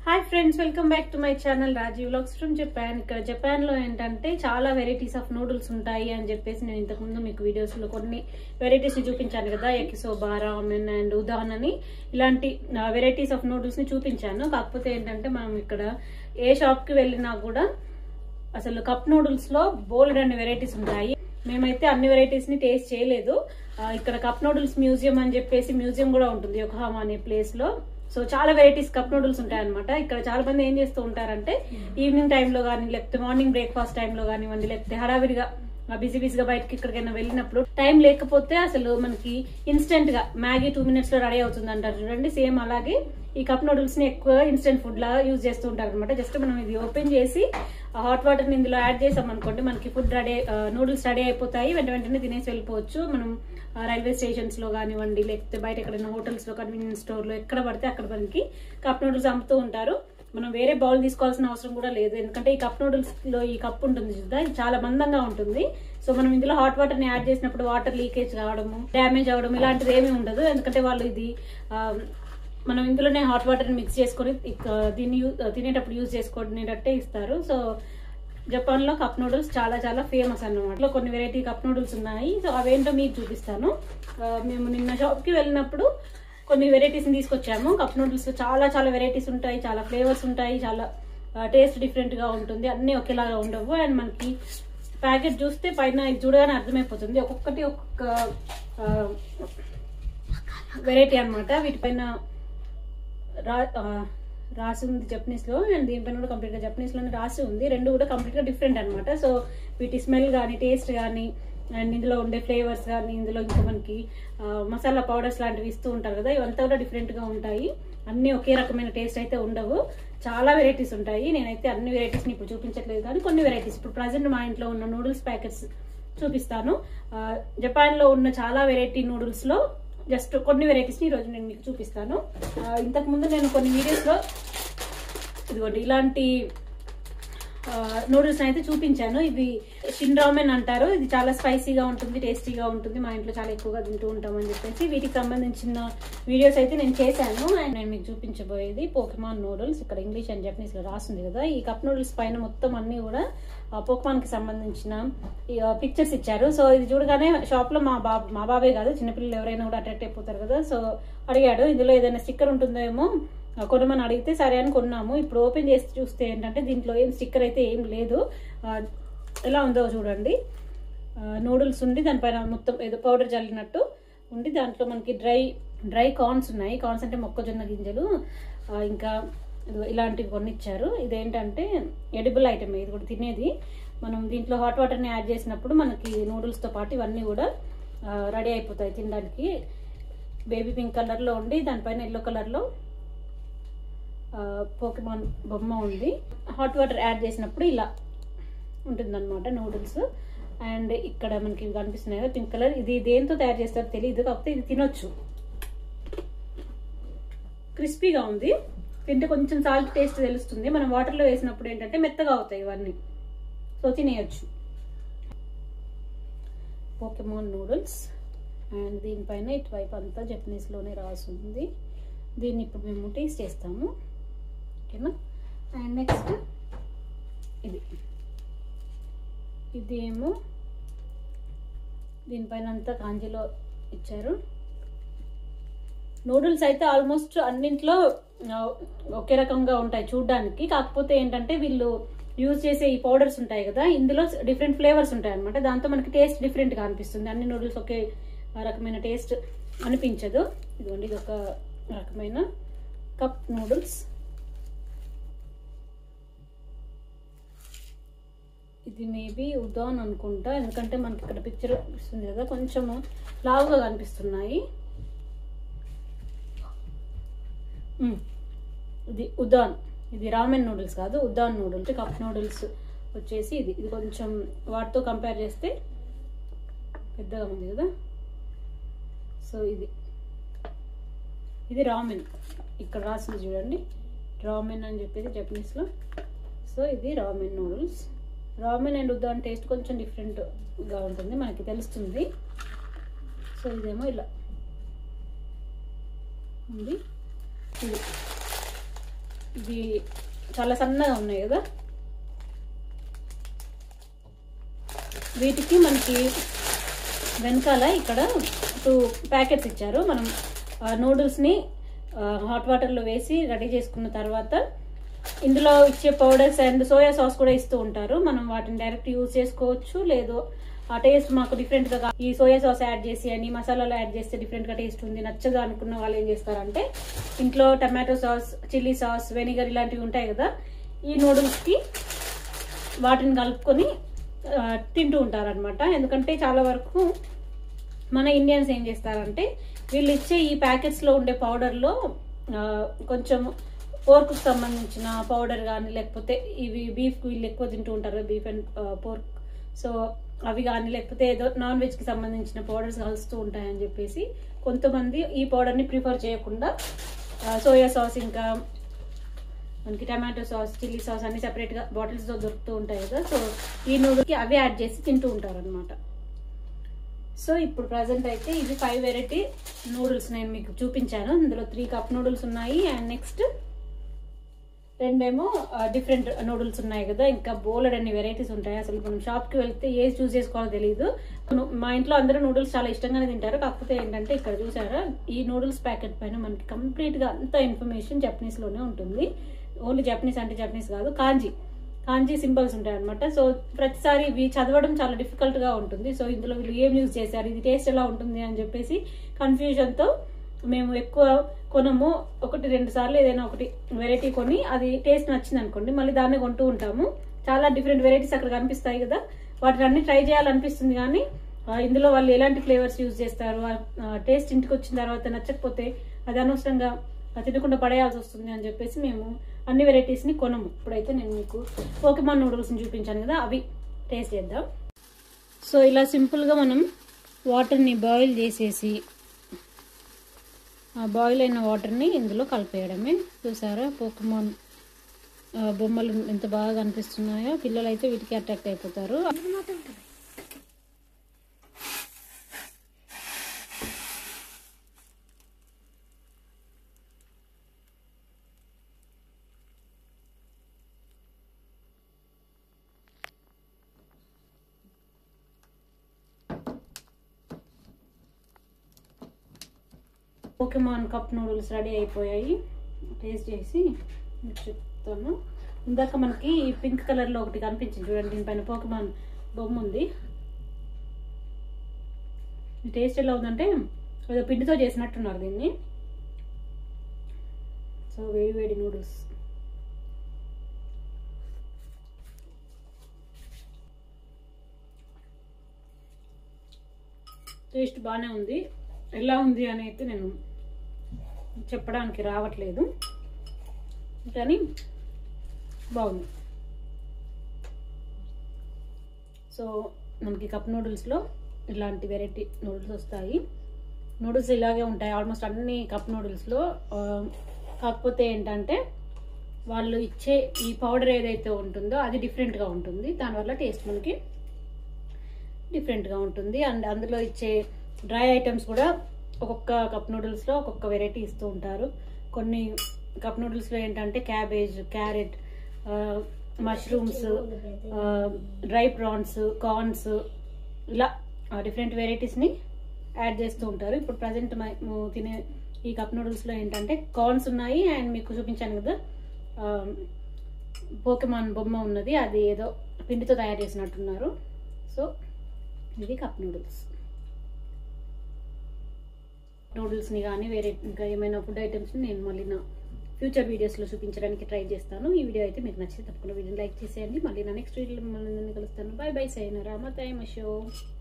Hi friends welcome back to my channel Rajeev vlogs from Japan ఇక్కడ Japan లో ఏంటంటే చాలా వెరైటీస్ ఆఫ్ నూడిల్స్ ఉంటాయి అని చెప్పేసి నేను ఇంతకు ముందు మీకు వీడియోస్ లో కొన్ని వెరైటీస్ ని చూపించాను కదా ఎకిసోబా రామెన్ అండ్ ఉదాన్ అని ఇలాంటి వెరైటీస్ ఆఫ్ నూడిల్స్ ని చూపించాను కాకపోతే ఏంటంటే మనం ఇక్కడ ఏ షాప్ కి వెళ్ళినా కూడా అసలు కప్ నూడిల్స్ లో బోల్డ్ అండ్ వెరైటీస్ ఉంటాయి మేమైతే అన్ని వెరైటీస్ ని టేస్ట్ చేయలేదు ఆ, ఇక్కడ కప్ నూడిల్స్ మ్యూజియం అని చెప్పేసి మ్యూజియం కూడా ఉంటుంది యోకహామా అనే ప్లేస్ లో సో చాలా వెరైటీస్ కప్ నూడిల్స్ ఉంటాయన్నమాట ఇక్కడ చాలా మంది ఏం చేస్తూ ఉంటారంటే ఈవినింగ్ టైంలో కానీ లేకపోతే మార్నింగ్ బ్రేక్ఫాస్ట్ టైంలో కానివ్వండి లేకపోతే హడావిడిగా బిజీ బిజీగా బయటకి ఎక్కడికైనా వెళ్ళినప్పుడు టైం లేకపోతే అసలు మనకి ఇన్స్టెంట్ గా మ్యాగీ టూ మినిట్స్ లో రెడీ అవుతుంది అంటారు చూడండి సేమ్ అలాగే ఈ కప్ నూడిల్స్ ని ఎక్కువ ఇన్స్టెంట్ ఫుడ్ లాగా యూజ్ చేస్తూ ఉంటారు అనమాట జస్ట్ మనం ఇది ఓపెన్ చేసి హాట్ వాటర్ ని ఇందులో యాడ్ చేసాం అనుకోండి మనకి ఫుడ్ రెడీ నూడిల్స్ రెడీ అయిపోతాయి వెంట వెంటనే తినేసి వెళ్ళిపోవచ్చు మనం ఆ, రైల్వే స్టేషన్స్ లో కానివ్వండి లేకపోతే బయట ఎక్కడైనా హోటల్స్ లో కన్వీనియన్స్ స్టోర్ లో ఎక్కడ పడితే అక్కడ మనకి కప్ నూడిల్స్ అమ్ముతూ ఉంటారు మనం వేరే బౌల్ తీసుకోవాల్సిన అవసరం కూడా లేదు ఎందుకంటే ఈ కప్ నూడిల్స్ లో ఈ కప్ ఉంటుంది చూద్దా ఇది చాలా మందంగా ఉంటుంది సో మనం ఇందులో హాట్ వాటర్ ని యాడ్ చేసినప్పుడు వాటర్ లీకేజ్ కావడము డ్యామేజ్ అవడం ఇలాంటిది ఏమీ ఉండదు ఎందుకంటే వాళ్ళు ఇది ఆ, మనం ఇందులోనే హాట్ వాటర్ మిక్స్ చేసుకొని ఇక దీన్ని యూ- తినేటప్పుడు యూజ్ చేసుకునేటట్టే ఇస్తారు సో జపాన్ లో కప్ నూడిల్స్ చాలా చాలా ఫేమస్ అన్నమాట కొన్ని వెరైటీ కప్ నూడిల్స్ ఉన్నాయి సో అవేంటో మీకు చూపిస్తాను ఆ, మేము నిన్న షాప్ కి వెళ్ళినప్పుడు కొన్ని వెరైటీస్ తీసుకొచ్చాము కప్ నూడిల్స్ చాలా చాలా వెరైటీస్ ఉంటాయి చాలా ఫ్లేవర్స్ ఉంటాయి చాలా టేస్ట్ డిఫరెంట్ గా ఉంటుంది అన్ని ఒకేలాగా ఉండవు అండ్ మనకి ప్యాకెట్ చూస్తే పైన ఇది చూడగానే అర్థమైపోతుంది ఒక్కొక్కటి ఒక్కొక్క వెరైటీ అన్నమాట వీటిపైన రా ఆ, రాసి ఉంది జపనీస్ లో అండ్ దీనిపైన కూడా కంప్లీట్ గా జపనీస్ లోనే రాసి ఉంది రెండు కూడా కంప్లీట్ గా డిఫరెంట్ అనమాట సో వీటి స్మెల్ కానీ టేస్ట్ కానీ అండ్ ఇందులో ఉండే ఫ్లేవర్స్ కానీ ఇందులో ఇంకా మనకి ఆ, మసాలా పౌడర్స్ లాంటివి ఇస్తూ ఉంటారు కదా ఇవంతా కూడా డిఫరెంట్ గా ఉంటాయి అన్ని ఒకే రకమైన టేస్ట్ అయితే ఉండవు చాలా వెరైటీస్ ఉంటాయి నేనైతే అన్ని వెరైటీస్ ని ఇప్పుడు చూపించట్లేదు కానీ కొన్ని వెరైటీస్ ఇప్పుడు ప్రజెంట్ మా ఇంట్లో ఉన్న నూడిల్స్ ప్యాకెట్స్ చూపిస్తాను ఆ, జపాన్ లో ఉన్న చాలా వెరైటీ నూడిల్స్ లో జస్ట్ కొన్ని వెరైటీస్ ని ఈరోజు నేను మీకు చూపిస్తాను ఆ, ఇంతకు ముందు నేను కొన్ని వీడియోస్ లో ఇదిగోండి ఇలాంటి నూడిల్స్ అయితే చూపించాను ఇవి షిన్ రామెన్ అంటారు ఇది చాలా స్పైసీగా ఉంటుంది టేస్టీగా ఉంటుంది మా ఇంట్లో చాలా ఎక్కువగా తింటూ ఉంటాం అని చెప్పేసి వీటికి సంబంధించిన వీడియోస్ అయితే నేను చేశాను అండ్ నేను మీకు చూపించబోయేది పోకెమాన్ నూడిల్స్ ఇక్కడ ఇంగ్లీష్ అండ్ జపనీస్ లో రాస్తుంది కదా ఈ కప్ నూడిల్స్ పైన మొత్తం అన్ని కూడా పోకెమాన్ కి సంబంధించిన పిక్చర్స్ ఇచ్చారు సో ఇది చూడగానే షాప్ లో మా బాబు మా బాబే కాదు చిన్నపిల్లలు ఎవరైనా కూడా అట్రాక్ట్ అయిపోతారు కదా సో అడిగాడు ఇందులో ఏదైనా స్టిక్కర్ ఉంటుందేమో ఆ, కొనమని అడిగితే సరే అని కొన్నాము ఇప్పుడు ఓపెన్ చేసి చూస్తే ఏంటంటే దీంట్లో ఏం స్టిక్కర్ అయితే ఏం లేదు ఆ, ఎలా ఉందో చూడండి నూడిల్స్ ఉండి దానిపైన మొత్తం ఏదో పౌడర్ చల్లినట్టు ఉండి దాంట్లో మనకి డ్రై డ్రై కార్న్స్ ఉన్నాయి కార్న్స్ అంటే మొక్కజొన్న గింజలు ఆ, ఇంకా ఇదిగో ఇలాంటివి కొన్ని ఇచ్చారు ఇదేంటంటే ఎడిబుల్ ఐటమ్ ఇది కూడా తినేది మనం దీంట్లో హాట్ వాటర్ని యాడ్ చేసినప్పుడు మనకి నూడిల్స్తో పాటు ఇవన్నీ కూడా రెడీ అయిపోతాయి తినడానికి బేబీ పింక్ కలర్లో ఉండి దానిపైన ఎల్లో కలర్లో పోకెమాన్ బొమ్మ ఉంది హాట్ వాటర్ యాడ్ చేసినప్పుడు ఇలా ఉంటుందన్నమాట నూడిల్స్ అండ్ ఇక్కడ మనకి ఇవి కనిపిస్తున్నాయి కదా పింక్ కలర్ ఇది దేంతో తయారు చేస్తారో తెలియదు కాకపోతే ఇది తినొచ్చు క్రిస్పీగా ఉంది తింటే కొంచెం సాల్ట్ టేస్ట్ తెలుస్తుంది మనం వాటర్లో వేసినప్పుడు ఏంటంటే మెత్తగా అవుతాయి ఇవన్నీ సో తినేయచ్చు పోకెమాన్ నూడిల్స్ అండ్ దీనిపైన ఇటువైపు అంతా జపనీస్లోనే రాసింది దీన్ని ఇప్పుడు మేము టేస్ట్ చేస్తాము ఓకేనా అండ్ నెక్స్ట్ ఇది ఇది ఏమో దీనిపైన అంతా కాంజీలో ఇచ్చారు నూడిల్స్ అయితే ఆల్మోస్ట్ అన్నింట్లో ఆ, ఒకే రకంగా ఉంటాయి చూడడానికి కాకపోతే ఏంటంటే వీళ్ళు యూజ్ చేసే ఈ పౌడర్స్ ఉంటాయి కదా ఇందులో డిఫరెంట్ ఫ్లేవర్స్ ఉంటాయి అనమాట దాంతో మనకి టేస్ట్ డిఫరెంట్ గా అనిపిస్తుంది అన్ని నూడిల్స్ ఒకే రకమైన టేస్ట్ అనిపించదు ఇదిగోండి ఇది ఒక రకమైన కప్ నూడిల్స్ ఇది మేబీ ఉదాన్ అనుకుంటా ఎందుకంటే మనకి ఇక్కడ పిక్చర్ ఇస్తుంది కదా కొంచెము లావుగా కనిపిస్తున్నాయి మ్మ్. ఇది ఉదాన్ ఇది రామెన్ నూడిల్స్ కాదు ఉదాన్ నూడిల్స్ కప్ నూడిల్స్ వచ్చేసి ఇది ఇది కొంచెం వాటితో కంపేర్ చేస్తే పెద్దగా ఉంది కదా సో ఇది ఇది రామెన్ ఇక్కడ రాసింది చూడండి రామెన్ అని చెప్పేసి జపనీస్లో సో ఇది ramen noodles ramen and udon taste కొంచెం డిఫరెంట్గా ఉంటుంది మనకి తెలుస్తుంది సో ఇదేమో ఇలా ఉంది ఇది ఇవి చాలా సన్నగా ఉన్నాయి కదా వీటికి మనకి వెనకాల ఇక్కడ టూ ప్యాకెట్స్ ఇచ్చారు మనం నూడిల్స్ని హాట్ వాటర్లో వేసి రెడీ చేసుకున్న తర్వాత ఇందులో ఇచ్చే పౌడర్స్ అండ్ సోయా సాస్ కూడా ఇస్తూ ఉంటారు మనం వాటిని డైరెక్ట్ యూజ్ చేసుకోవచ్చు లేదు ఆ టేస్ట్ మాకు డిఫరెంట్ గా ఈ సోయా సాస్ యాడ్ చేసి అని మసాలాలు యాడ్ చేస్తే డిఫరెంట్ గా టేస్ట్ ఉంది నచ్చదు అనుకున్న వాళ్ళు ఏం చేస్తారంటే ఇంట్లో tomato sauce chilli sauce vinegar ఇలాంటివి ఉంటాయి కదా ఈ నూడిల్స్ కి వాటిని కలుపుకొని ఆ, తింటూ ఉంటారనమాట ఎందుకంటే చాలా వరకు మన ఇండియన్స్ ఏం చేస్తారంటే వీళ్ళు ఇచ్చే ఈ ప్యాకెట్స్ లో ఉండే పౌడర్ లో ఆ, కొంచెం పోర్క్ సంబంధించిన పౌడర్ కానీ లేకపోతే ఇవి బీఫ్ వీళ్ళు ఎక్కువ తింటూ ఉంటారు బీఫ్ అండ్ పోర్క్ సో అవి కానీ లేకపోతే ఏదో నాన్ వెజ్ కి సంబంధించిన పౌడర్స్ కలుస్తూ ఉంటాయని చెప్పేసి కొంతమంది ఈ పౌడర్ ని ప్రిఫర్ చేయకుండా సోయా సాస్ ఇంకా మనకి టమాటో సాస్ చిల్లీ సాస్ అన్ని సెపరేట్ గా బాటిల్స్ తో దొరుకుతూ ఉంటాయి కదా సో ఈ నూడిల్స్ కి అవి యాడ్ చేసి తింటూ ఉంటారు అనమాట సో ఇప్పుడు ప్రజెంట్ అయితే ఇవి ఫైవ్ వెరైటీ నూడిల్స్ నేను మీకు చూపించాను ఇందులో త్రీ కప్ నూడిల్స్ ఉన్నాయి అండ్ నెక్స్ట్ రెండేమో డిఫరెంట్ నూడిల్స్ ఉన్నాయి కదా ఇంకా బోలెడ్ అన్ని వెరైటీస్ ఉంటాయి అసలు మనం షాప్ కి వెళ్తే ఏది చూస్ చేసుకోవాలో తెలియదు ను- మా ఇంట్లో అందరూ నూడిల్స్ చాలా ఇష్టంగానే తింటారు కాకపోతే ఏంటంటే ఇక్కడ చూసారా ఈ నూడిల్స్ ప్యాకెట్ పైన మనకి కంప్లీట్ గా అంత ఇన్ఫర్మేషన్ జపనీస్ లోనే ఉంటుంది ఓన్లీ జపనీస్ అంటే జపనీస్ కాదు కాంజీ కాంజీ సింబల్స్ ఉంటాయి అనమాట సో ప్రతిసారి ఇవి చదవడం చాలా డిఫికల్ట్ గా ఉంటుంది సో ఇందులో వీళ్ళు ఏం యూజ్ చేశారు ఇది టేస్ట్ ఎలా ఉంటుంది అని చెప్పేసి కన్ఫ్యూజన్ తో మేము ఎక్కువ కొనము ఒకటి రెండు సార్లు ఏదైనా ఒకటి వెరైటీ కొని అది టేస్ట్ నచ్చింది అనుకోండి మళ్ళీ దాన్ని కొంటూ ఉంటాము చాలా డిఫరెంట్ వెరైటీస్ అక్కడ కనిపిస్తాయి కదా వాటిని అన్ని ట్రై చేయాలనిపిస్తుంది కానీ ఆ, ఇందులో వాళ్ళు ఎలాంటి ఫ్లేవర్స్ యూజ్ చేస్తారు టేస్ట్ ఇంటికి వచ్చిన తర్వాత నచ్చకపోతే అది అనవసరంగా ఆ, తినకుండా పడేయాల్సి వస్తుంది అని చెప్పేసి మేము అన్ని వెరైటీస్ ని కొనము ఇప్పుడైతే నేను మీకు పోకిమాన్ నూడిల్స్ ని చూపించాను కదా అవి టేస్ట్ చేద్దాం సో ఇలా సింపుల్ గా మనం వాటర్ని బాయిల్ చేసేసి ఆ బాయిల్ అయిన వాటర్ని ఇందులో కలిపేయడమే చూసారా పోకమాన్ బొమ్మలు ఎంత బాగా కనిపిస్తున్నాయో పిల్లలు అయితే వీటికి అట్రాక్ట్ అయిపోతారు పోకెమాన్ కప్ నూడిల్స్ రెడీ అయిపోయాయి టేస్ట్ చేసి మీకు చెప్తాను ఇందాక మనకి పింక్ కలర్ లో ఒకటి కనిపించింది చూడండి దీనిపైన పోకెమాన్ బొమ్మ ఉంది ఈ టేస్ట్ ఎలా ఉందంటే ఏదో పిండితో చేసినట్టున్నారు దీన్ని సో వేడి వేడి నూడిల్స్ టేస్ట్ బాగానే ఉంది ఎలా ఉంది అని అయితే నేను చెప్పడానికి రావట్లేదు కానీ బాగుంది సో మనకి కప్ నూడిల్స్లో ఇలాంటి వెరైటీ నూడిల్స్ వస్తాయి నూడిల్స్ ఇలాగే ఉంటాయి ఆల్మోస్ట్ అన్ని కప్ నూడిల్స్లో ఆ, కాకపోతే ఏంటంటే వాళ్ళు ఇచ్చే ఈ పౌడర్ ఏదైతే ఉంటుందో అది డిఫరెంట్గా ఉంటుంది దానివల్ల టేస్ట్ మనకి డిఫరెంట్గా ఉంటుంది అండ్ అందులో ఇచ్చే డ్రై ఐటమ్స్ కూడా ఒక్కొక్క కప్ నూడిల్స్లో ఒక్కొక్క వెరైటీ ఇస్తూ ఉంటారు కొన్ని కప్ నూడిల్స్లో ఏంటంటే cabbage carrot mushrooms dry prawns corns ఇలా డిఫరెంట్ వెరైటీస్ని యాడ్ చేస్తూ ఉంటారు ఇప్పుడు ప్రజెంట్ తినే ఈ కప్ నూడిల్స్లో ఏంటంటే కార్న్స్ ఉన్నాయి అండ్ మీకు చూపించాను కదా పోకెమాన్ బొమ్మ ఉన్నది అది ఏదో పిండితో తయారు చేసినట్టున్నారు సో ఇది కప్ నూడిల్స్ నూడిల్స్ని కానీ వేరే ఇంకా ఏమైనా ఫుడ్ ఐటమ్స్ని నేను మళ్ళీ నా ఫ్యూచర్ వీడియోస్లో చూపించడానికి ట్రై చేస్తాను ఈ వీడియో అయితే మీకు నచ్చితే తప్పకుండా వీడియోని లైక్ చేసేయండి మళ్ళీ నా నెక్స్ట్ వీడియోలో మళ్ళీ కలుస్తాను bye bye Saina Rama time show